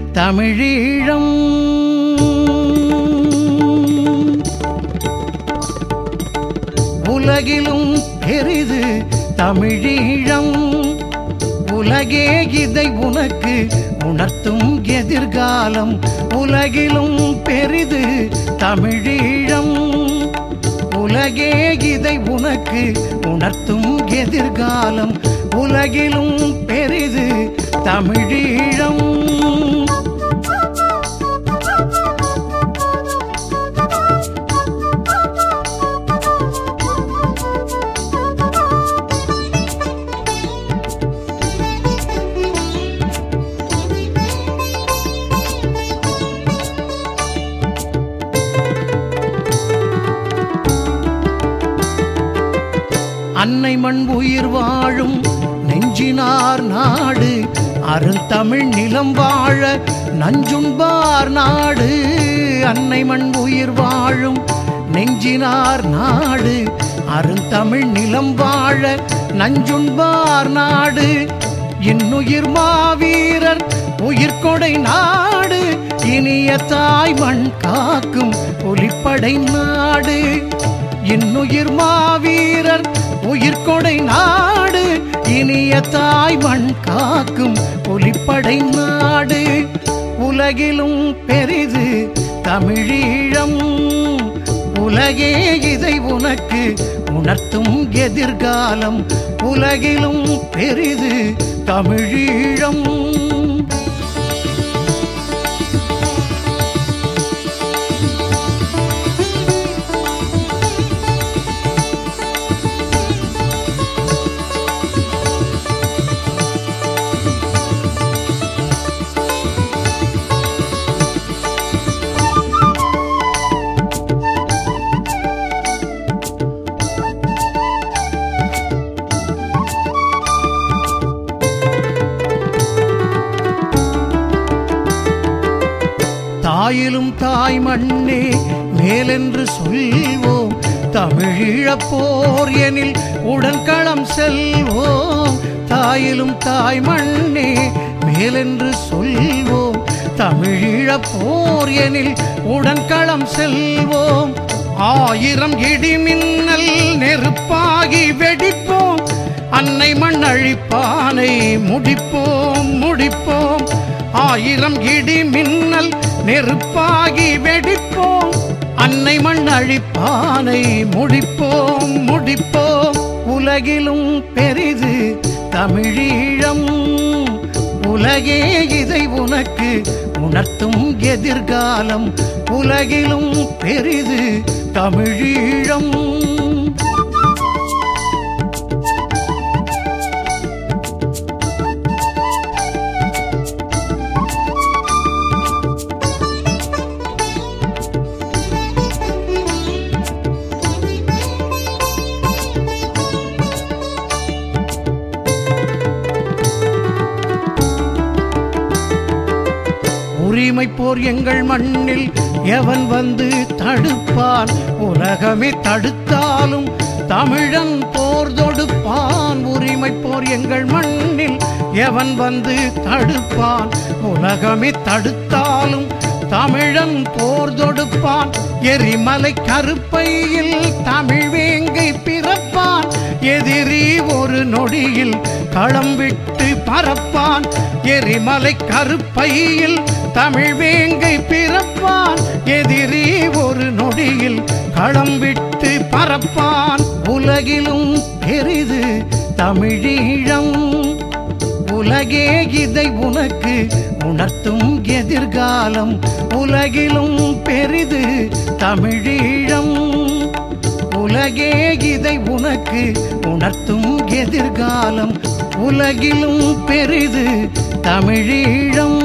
தமிழீழம் உலகிலும் பெரிது தமிழீழம் உலகே இதை உனக்கு உணர்த்தும் எதிர்காலம் உலகிலும் பெரிது தமிழீழம் உலகே இதை உனக்கு உணர்த்தும் எதிர்காலம் உலகிலும் பெரிது தமிழீழம் அன்னை மண் உயிர் வாழும் நெஞ்சினார் நாடு அருந்தமிழ் நிலம் வாழ நஞ்சுண்பார் நாடு அன்னை மண் உயிர் வாழும் நெஞ்சினார் நாடு அருந்தமிழ் நிலம் வாழ நஞ்சுண்பார் நாடு இன்னுயிர் மாவீரர் உயிர்கொடை நாடு இனிய தாய் மண் காக்கும் புலிப்படை நாடு இன்னுயிர் மாவீரர் உயிர்கொடை நாடு இனிய தாய் மண் காக்கும் புலிப்படை நாடு உலகிலும் பெரிது தமிழீழம் உலகே இதை உனக்கு உணர்த்தும் எதிர்காலம் உலகிலும் பெரிது தமிழீழம் தாயிலும் தாய் மண்ணே மேலென்று சொல்வோம் தமிழீழப் போர் எனில் உடன்களம் செல்வோம் தாயிலும் தாய் மண்ணே மேலென்று சொல்வோம் தமிழீழப் போர் எனில் உடன்களம் செல்வோம் ஆயிரம் இடிமின்னல் நெருப்பாகி வெடிப்போம் அன்னை மண் அழிப்பானை முடிப்போம் முடிப்போம் ஆயிரம் இடி மின்னல் நெருப்பாகி வெடிப்போம் அன்னை மண் அழிப்பானை முடிப்போம் முடிப்போம் உலகிலும் பெரிது தமிழீழம் உலகே இதை உனக்கு உணர்த்தும் எதிர்காலம் உலகிலும் பெரிது தமிழீழம் உரிமை போர் எங்கள் மண்ணில் எவன் வந்து தடுப்பான் உலகமே தடுத்தாலும் தமிழன் போர் தொடுப்பான் உரிமை போர் எங்கள் மண்ணில் எவன் வந்து தடுப்பான் உலகமே தடுத்தாலும் தமிழன் போர் தொடுப்பான் எரிமலை கருப்பையில் தமிழ் வேங்கை பிறப்பான் எதிரி ஒரு நொடியில் களம் விட்டு பறப்பான் எரிமலை கருப்பையில் தமிழ் வேங்கை பிறப்பான் எதிரி ஒரு நொடியில் களம் விட்டு பறப்பான் உலகிலும் பெரிது தமிழீழம் உலகே இதை உனக்கு உணர்த்தும் எதிர்காலம் உலகிலும் பெரிது தமிழீழம் உலகே இதை உனக்கு உணர்த்தும் எதிர்காலம் உலகிலும் பெரிது தமிழீழம்